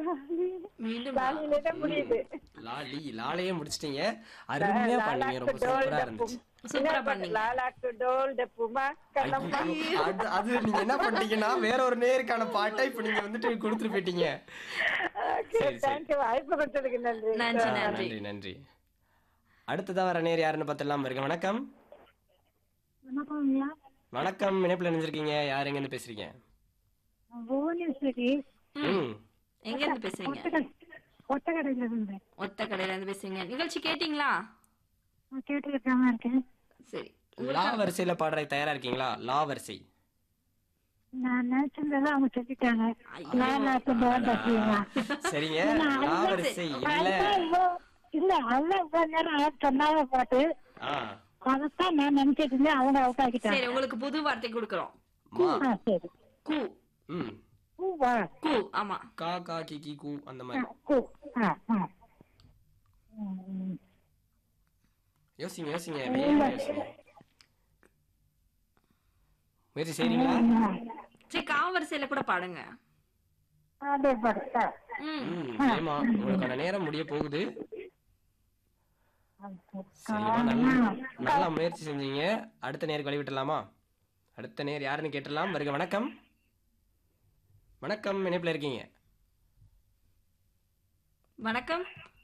மீண்டும் லாலியிலே தான் முடியுது லாலி லாலையே முடிச்சிட்டீங்க அருமையா பண்ணீங்க ரொம்ப சூப்பரா இருந்துச்சு சூப்பரா பண்ணீங்க லாலாக்கு டோல் டப்புமா கண்ணம்மா ஐயோ, அது அது நீங்க என்ன பண்ணிட்டீங்கன்னா வேற ஒரு நேருக்கான பாட்டை இப்ப நீங்க வந்துட்டு கொடுத்துட்டு போயிட்டீங்க ஓகே சரி, சரி. தேங்க்யூ வாய்ப்பு கொடுத்ததுக்கு நன்றி நன்றி ஆ, நன்றி நன்றி நன்றி அடுத்ததா வர நேர் யாருன்னு பார்த்துடலாம் இருக்க வணக்கம் வணக்கம்யா வணக்கம் இணைப்புல நினைஞ்சிருக்கீங்க யார் எங்க இருந்து பேசுறீங்க புவனேஸ்வரி ம் எங்க இருந்து பேசுறீங்க ஒத்தக்கடையில இருந்து ஒத்த கடையில இருந்து பேசுறீங்க நிகழ்ச்சி கேட்டீங்களா நான் கேட்டுக்கிட்டாம இருக்கேன் சரி லா வரிசையில பாடுற தயாரா இருக்கீங்களா லா வரிசை நான் நினைச்சிருந்ததை அவங்க சொல்லிட்டாங்க ஐயோ. நான் நான் பேசுவீங்களா சரிங்க லா வரிசை இல்ல இல்ல அதான் இவ்வளவு நேரம் சொன்னாத பாட்டு ஆ அதைத்தான் நான் நினைச்சிட்டு இருந்தேன் அவங்க அவுட் ஆக்கிட்டாங்க சரி உங்களுக்கு புது வார்த்தை கொடுக்குறோம் மா ஆ சரி கூ ம் பூவா கூ ஆமா கா கா கி கி கூ அந்த ஆ, மாதிரி பூ ஆ ஆ ம், ம். யோசிங்க யோசிங்க வேகமா யோசிங்க முயற்சி செய்றீங்களா சரி காவரிசையில கூட பாடுங்க அதே பாட்டு ஆ. ம் ம் ஏமா உங்களுக்கான நேரம் முடிய போகுது சரிம்மா நல்லா நல்லா முயற்சி செஞ்சீங்க அடுத்த நேர் கழிவிட்டலாமா அடுத்த நேர் யாருன்னு கேட்டலாம் வருக வணக்கம் வணக்கம் இணைப்புல இருக்கீங்க வணக்கம்